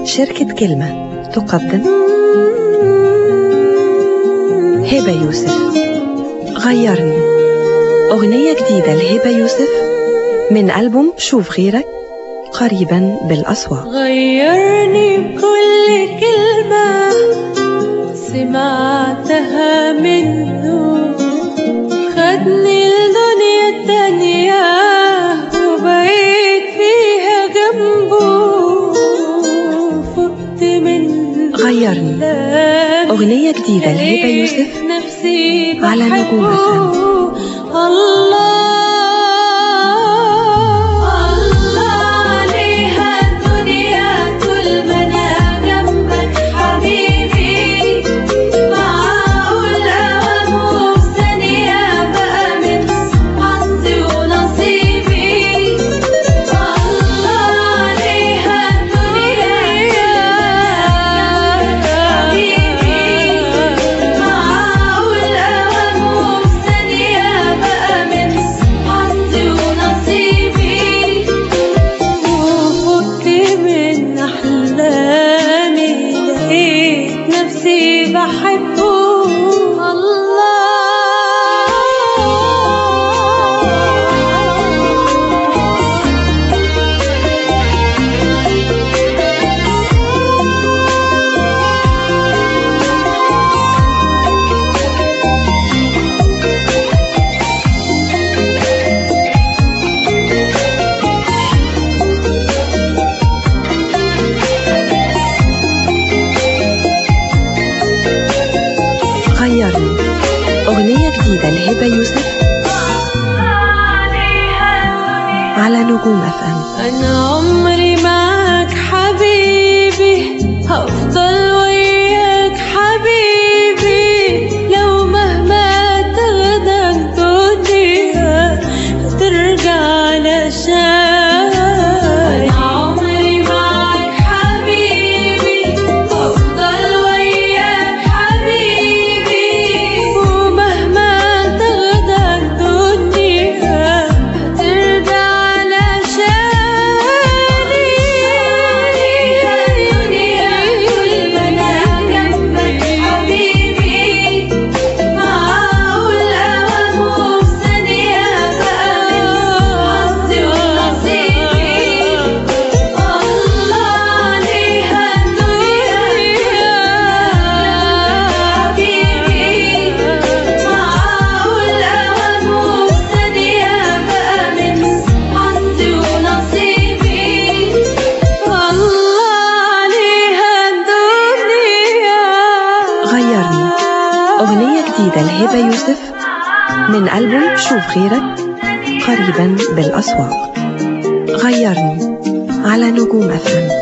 شركة كلمة تقدم هبة يوسف غيرني أغنية جديدة لهبة يوسف من ألبوم شوف غيرك قريبا بالأسواق غيرني بكل كلمة سمعتها منه خدني لدنيا التانية وبقيت فيها جنبه فقت من غيرني كلام أغنية جديدة لهبة يوسف نفسي على نجوم بحبه. الله الله عليها الدنيا طول ما انا جنبك حبيبي معقول اوام وفي ثانية بقى من حظي ونصيبي الله عليها الدنيا حبيبي معقول اوام وفي ثانية بقى من حظي ونصيبي وفقت من أحلامي لقيت نفسي بحبه الله غيرني أغنية جديدة لهبة يوسف على نجوم اف ام أنا عمري معاك حبيبي هفضل وياك حبيبي لو مهما تاخدك الدنيا هترجع علشان أنا عمري معاك حبيبي هفضل وياك حبيبي ومهما تاخدك الدنيا هترجع علشاني الدنيا كل ما انا جنبك حبيبي معقول اوام وفي ثانية بقى من حظي ونصيبي الله عليها الدنيا حبيبي معقول اوام وفي ثانية بقى من حظي ونصيبي الله عليها الدنيا غيرني أغنية جديدة لهبة يوسف من ألبوم شوف غيرك قريبا بالأسواق غيرني على نجوم اف ام